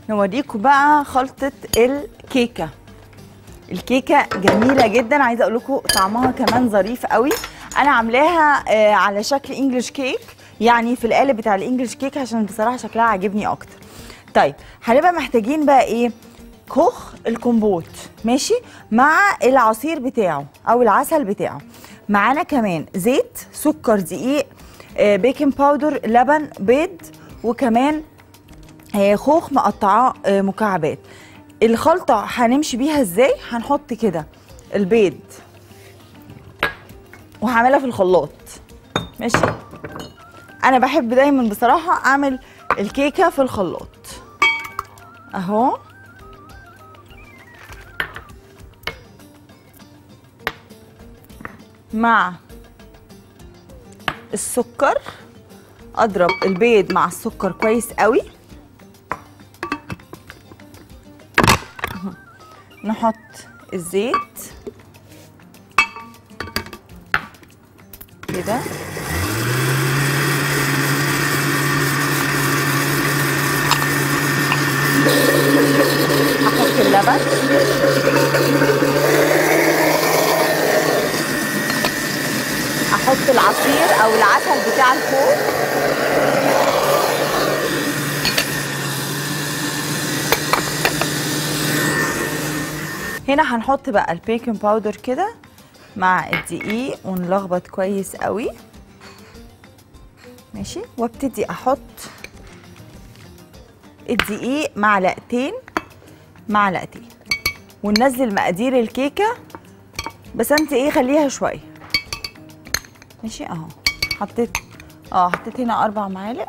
نوريكم بقى خلطة الكيكة الكيكة جميلة جدا عايزة اقول لكم طعمها كمان ظريف قوي انا عاملاها آه، على شكل انجلش كيك يعني في القالب بتاع الانجلش كيك عشان بصراحة شكلها عاجبني اكتر طيب هنبقى محتاجين بقى ايه كوخ الكمبوت ماشي مع العصير بتاعه او العسل بتاعه معانا كمان زيت سكر دقيق آه، بيكنج باودر لبن بيض وكمان آه، خوخ مقطعاه آه، مكعبات الخلطة هنمشي بيها ازاي هنحط كده البيض وهعملها في الخلاط ماشي انا بحب دايما بصراحة اعمل الكيكة في الخلاط اهو مع السكر اضرب البيض مع السكر كويس قوي نحط الزيت كده احط اللبن احط العصير او العسل بتاع الخوخ هنا هنحط بقى البيكنج باودر كده مع الدقيق ونلخبط كويس قوي ماشي وابتدي احط الدقيق معلقتين معلقتين وننزل مقادير الكيكه بس انت ايه خليها شويه ماشي اهو حطيت اه حطيت هنا اربع معالق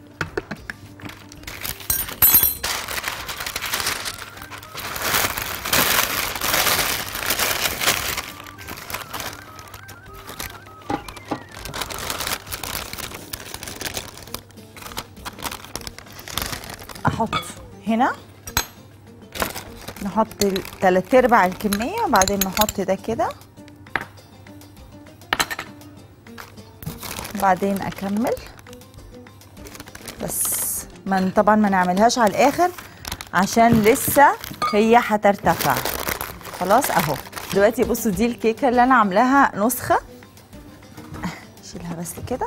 احط هنا نحط ال- تلات ارباع الكميه وبعدين نحط ده كده وبعدين اكمل بس من طبعا ما نعملهاش على الاخر عشان لسه هي هترتفع خلاص اهو دلوقتي بصوا دي الكيكه اللي انا عاملاها نسخه شيلها بس كده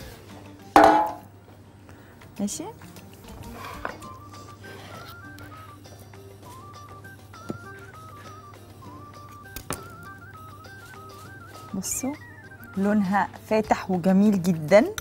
ماشي بصوا لونها فاتح وجميل جدا